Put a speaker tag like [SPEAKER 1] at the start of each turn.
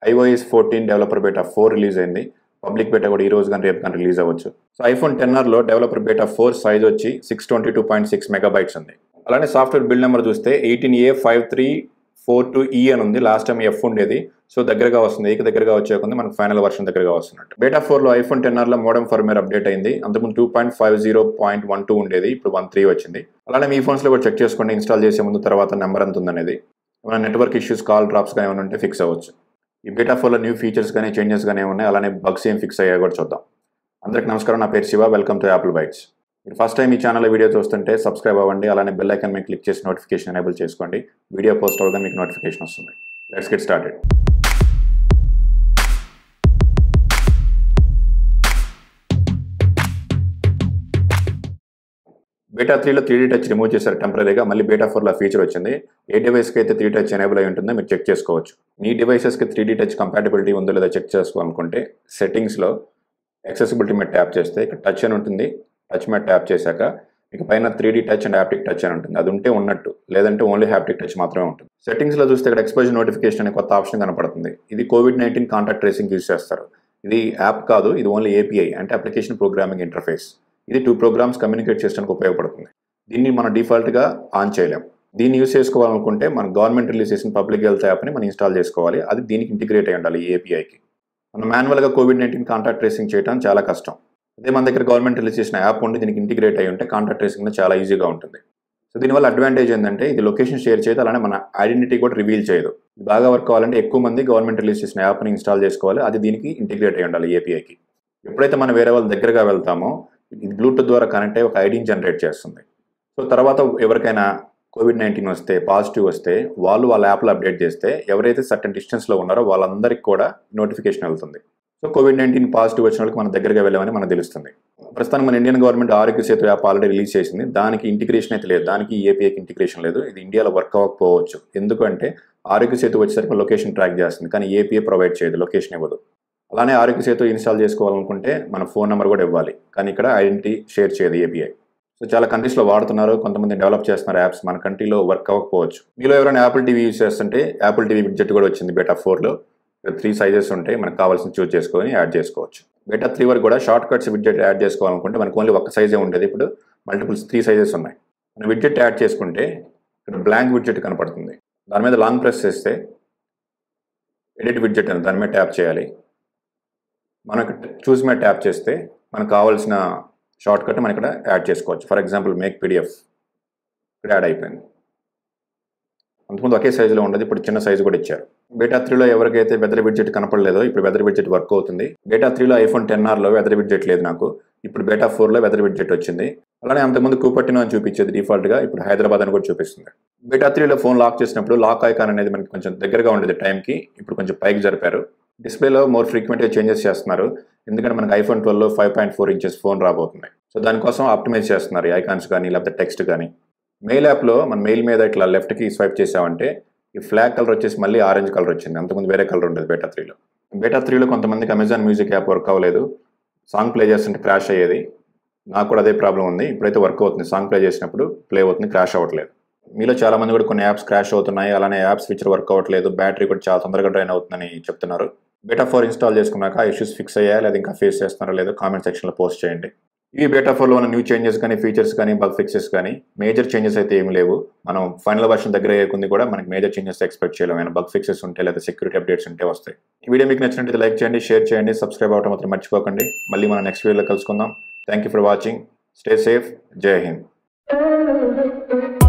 [SPEAKER 1] iOS fourteen developer beta four release అయింది public beta కూడా ఈ రోజు కానీ రేపు కానీ రిలీజ్ అవ్వచ్చు సో ఐఫోన్ టెన్ ఆర్లో డెవలపర్ బేటా ఫోర్ సైజ్ వచ్చి six twenty two point six megabytes ఉంది అలానే సాఫ్ట్వేర్ బిల్డ్ నెంబర్ చూస్తే eighteen A five three four two E అని ఉంది లాస్ట్ టైం ఎఫ్ ఉండేది సో దగ్గరగా వస్తుంది ఏక దగ్గరగా వచ్చే కొంది మనకు ఫైనల్ వర్షన్ దగ్గరగా వస్తున్నట్టు బేటా ఫోర్లో ఐఫోన్ టెన్ ఆర్లో మోడమ్ ఫర్మేర్ అప్డేట్ అయింది అంతకుముందు two point five zero point one two ఉండేది ఇప్పుడు వన్ త్రీ వచ్చింది అలానే మీ ఫోన్స్లో కూడా చెక్ చేసుకోండి ఇన్స్టాల్ చేసే ముందు తర్వాత నెంబర్ ఎంత ఉందనేది ఏమైనా నెట్వర్క్ ఇష్యూస్ కాల్ డ్రాప్స్ కానీ ఏమైనా ఉంటే ఫిక్స్ అవ్వచ్చు ఈ బేటా ఫోర్లో న్యూ ఫీచర్స్ కానీ చేంజెస్ కానీ ఉన్నాయి అలానే బగ్స్ ఏం ఫిక్స్ అయ్యా కూడా చూద్దాం అందరికి నమస్కారం నా పేరు Shiva welcome to Apple Bytes మీరు ఫస్ట్ టైం ఈ ఛానల్ వీడియో చూస్తుంటే సబ్స్క్రైబ్ అవ్వండి అలానే బెల్ ఐకన్ మీద క్లిక్ చేసి నోటిఫికేషన్ ఎనేబుల్ చేసుకోండి వీడియో పోస్ట్ అవగానే మీకు నోటిఫికేషన్ వస్తుంది లెట్స్ గెట్ స్టార్టెడ్ బేటా త్రీలో త్రీ డీ టచ్ రిమూవ్ చేశారు టెంపరీగా మళ్ళీ బేటా ఫోర్లో ఫీచర్ వచ్చింది ఏ డివైస్కి అయితే త్రీ టచ్ ఎనేబుల్ అయి ఉంటుందో మీరు చెక్ చేసుకోవచ్చు మీ డివైసెస్కి త్రీ డీ టచ్ కంపాటబిలిటీ ఉందో లేదో చెక్ చేసుకోవాలనుకుంటే సెట్టింగ్స్లో యాక్సెసిబిలిటీ మీద ట్యాప్ చేస్తే ఇక్కడ టచ్ అని ఉంటుంది టచ్ మీద ట్యాప్ చేశాక మీకు పైన three D touch and haptic touch అని ఉంటుంది అది ఉంటే ఉన్నట్టు లేదంటే ఓన్లీ హ్యాప్టిక్ టచ్ మాత్రమే ఉంటుంది సెట్టింగ్స్లో చూస్తే ఇక్కడ ఎక్స్పోజర్ నోటిఫికేషన్ అనే కొత్త ఆప్షన్ కనపడుతుంది ఇది COVID nineteen contact tracing use చేస్తారు ఇది యాప్ కాదు ఇది ఓన్లీ ఏపీఐ అంటే అప్లికేషన్ ప్రోగ్రామింగ్ ఇంటర్ఫేస్ ఇది టూ ప్రోగ్రామ్స్ కమ్యూనికేట్ చేయడానికి ఉపయోగపడుతుంది దీన్ని మనం డిఫాల్ట్గా ఆన్ చేయలేం దీన్ని యూస్ చేసుకోవాలనుకుంటే మన గవర్నమెంట్ రిలీజ్ చేసిన పబ్లిక్ హెల్త్ యాప్ని మనం ఇన్స్టాల్ చేసుకోవాలి అది దీనికి ఇంటిగ్రేట్ అయి ఉండాలి ఈ ఏపీఐకి మనం మాన్యువల్గా కోవిడ్ నైన్టీన్ కాంటాక్ట్ ట్రేసింగ్ చేయడం చాలా కష్టం అదే మన దగ్గర గవర్నమెంట్ రిలీజ్ చేసిన యాప్ ఉండి దీనికి ఇంటిగ్రేట్ అయి ఉంటే కాంటాక్ట్ ట్రేసింగ్ చాలా ఈజీగా ఉంటుంది సో దీనివల్ల అడ్వాంటేజ్ ఏంటంటే ఇది లొకేషన్ షేర్ చేయదు అలానే మన ఐడెంటిటీ కూడా రివీల్ చేయదు ఇది బాగా వర్క్ కావాలంటే ఎక్కువ మంది గవర్నమెంట్ రిలీజ్ చేసిన యాప్ని ఇన్స్టాల్ చేసుకోవాలి అది దీనికి ఇంటిగ్రేట్ అయి ఉండాలి ఏపీఐకి ఎప్పుడైతే మనం వేరే వాళ్ళ దగ్గరగా వెళ్తామో ఇది బ్లూటూత్ ద్వారా కనెక్ట్ అయ్యి ఒక ఐడిని జనరేట్ చేస్తుంది సో తర్వాత ఎవరికైనా కోవిడ్ నైన్టీన్ వస్తే పాజిటివ్ వస్తే వాళ్ళు వాళ్ళ యాప్లో అప్డేట్ చేస్తే ఎవరైతే సర్టన్ డిస్టెన్స్లో ఉన్నారో వాళ్ళందరికీ కూడా నోటిఫికేషన్ వెళ్తుంది సో కోవిడ్ నైన్టీన్ పాజిటివ్ వచ్చిన వాళ్ళకి మన దగ్గరగా వెళ్ళామని మనకు తెలుస్తుంది ప్రస్తుతానికి మన ఇండియన్ గవర్నమెంట్ ఆరోగ్య సేతు యాప్ ఆల్రెడీ రిలీజ్ చేసింది దానికి ఇంటిగ్రేషన్ అయితే లేదు దానికి ఏపీఐకి ఇంటిగ్రేషన్ లేదు ఇది ఇండియాలో వర్క్ అవ్వకపోవచ్చు ఎందుకంటే ఆరోగ్య సేతు వచ్చేసరికి లొకేషన్ ట్రాక్ చేస్తుంది కానీ ఏపీఐ ప్రొవైడ్ చేయదు లొకేషన్ ఇవ్వదు అలానే ఆరోగ్య సేతు ఇన్స్టాల్ చేసుకోవాలనుకుంటే మన ఫోన్ నెంబర్ కూడా ఇవ్వాలి కానీ ఇక్కడ ఐడెంటిటీ షేర్ చేయదు ఏపీఐ సో చాలా కంట్రీస్లో వాడుతున్నారు కొంతమంది డెవలప్ చేస్తున్నారు యాప్స్ మన కంట్రీలో వర్క్ అవ్వకపోవచ్చు మీలో ఎవరైనా యాపిల్ టీవీ యూస్ చేస్తుంటే యాపిల్ టీవీ విడ్జెట్ కూడా వచ్చింది బేటా ఫోర్లో త్రీ సైజెస్ ఉంటాయి మనకు కావాల్సిన చూస్ చేసుకొని యాడ్ చేసుకోవచ్చు బేటా త్రీ వరకు కూడా షార్ట్ కట్స్ విడ్జెట్ యాడ్ చేసుకోవాలనుకుంటే మనకు ఓన్లీ ఒక సైజే ఉండేది ఇప్పుడు మల్టిపుల్స్ త్రీ సైజెస్ ఉన్నాయి మనం విడ్జెట్ యాడ్ చేసుకుంటే ఇక్కడ బ్లాంక్ విడ్జెట్ కనపడుతుంది దాని మీద లాంగ్ ప్రెస్ చేస్తే ఎడిట్ విడ్జెట్ అని దాని మీద ట్యాప్ చేయాలి మనకు చూస్ మీద ట్యాప్ చేస్తే మనకు కావాల్సిన షార్ట్ కట్ మనం ఇక్కడ యాడ్ చేసుకోవచ్చు ఫర్ ఎగ్జాంపుల్ మేక్ పీడిఎఫ్ ఇక్కడ యాడ్ అయిపోయింది అంతకుముందు ఒకే సైజులో ఉండదు ఇప్పుడు చిన్న సైజు కూడా ఇచ్చారు బేటా త్రీలో ఎవరికైతే వెదర్ విడ్జెట్ కనపడలేదో ఇప్పుడు వెదర్ విడ్జెట్ వర్క్ అవుతుంది బేటా త్రీలో ఐఫోన్ టెన్ ఆర్లో వెదర్ విడ్జెట్ లేదు నాకు ఇప్పుడు బేటా ఫోర్లో వెదర్ విడ్జెట్ వచ్చింది అలానే అంతకుముందు కూపట్టిన అని చూపించేది డిఫాల్ట్గా ఇప్పుడు హైదరాబాద్ అని కూడా చూపిస్తుంది బేటా త్రీలో ఫోన్ లాక్ చేసినప్పుడు లాక్ ఐకాన్ అనేది మనకి కొంచెం దగ్గరగా ఉండేది టైంకి ఇప్పుడు కొంచెం పైకి జరిపారు డిస్ప్లేలో మోర్ ఫ్రీక్వెంట్గా చేంజెస్ చేస్తున్నారు ఎందుకంటే మనకి ఐఫోన్ ట్వెల్వ్లో five point four inches phone రాబోతుంది సో దానికోసం ఆప్టిమైజ్ చేస్తున్నారు ఐకాన్స్ కానీ లేకపోతే టెక్స్ట్ కానీ మెయిల్ యాప్లో మన మెయిల్ మీద ఇట్లా లెఫ్ట్కి స్వైప్ చేసామంటే ఈ ఫ్లాగ్ కలర్ వచ్చేసి మళ్ళీ ఆరెంజ్ కలర్ వచ్చింది అంతకుముందు వేరే కలర్ ఉండేది బేటా త్రీలో బేటా త్రీలో కొంతమందికి అమెజాన్ మ్యూజిక్ యాప్ వర్క్ అవ్వలేదు సాంగ్ ప్లే చేస్తుంటే క్రాష్ అయ్యేది నాకు కూడా అదే ప్రాబ్లం ఉంది ఇప్పుడైతే వర్క్ అవుతుంది సాంగ్ ప్లే చేసినప్పుడు ప్లే అవుతుంది క్రాష్ అవ్వట్లేదు మీలో చాలా మంది కూడా కొన్ని యాప్స్ క్రాష్ అవుతున్నాయి అలానే యాప్స్ ఫీచర్ వర్క్ అవ్వట్లేదు బ్యాటరీ కూడా చాలా తొందరగా డ్రైన్ అవుతుందని చెప్తున్నారు బేటా ఫోర్ ఇన్స్టాల్ చేసుకున్నాక ఇష్యూస్ ఫిక్స్ అయ్యా లేదా ఇంకా ఫేస్ చేస్తున్నారో లేదో కామెంట్ సెక్షన్లో పోస్ట్ చేయండి ఇవి బేటా ఫోర్లో ఉన్న న్యూ చేంజెస్ కానీ ఫీచర్స్ కానీ బగ్ ఫిక్సెస్ కానీ మేజర్ చేంజెస్ అయితే ఏమి లేవు మనం ఫైనల్ వర్షన్ దగ్గర అయ్యేకుంది కూడా మనకి మేజర్ చేంజెస్ ఎక్స్పెక్ట్ చేయలేము బగ్ ఫిక్సెస్ ఉంటే లేదా సెక్యూరిటీ అప్డేట్స్ ఉంటే వస్తాయి ఈ వీడియో మీకు నచ్చినట్టు లైక్ చేయండి షేర్ చేయండి సబ్స్క్రైబ్ అవ్వడం మాత్రం మర్చిపోకండి మళ్ళీ మనం నెక్స్ట్ వీడియోలో కలుసుకుందాం thank you for watching stay safe Jai Hind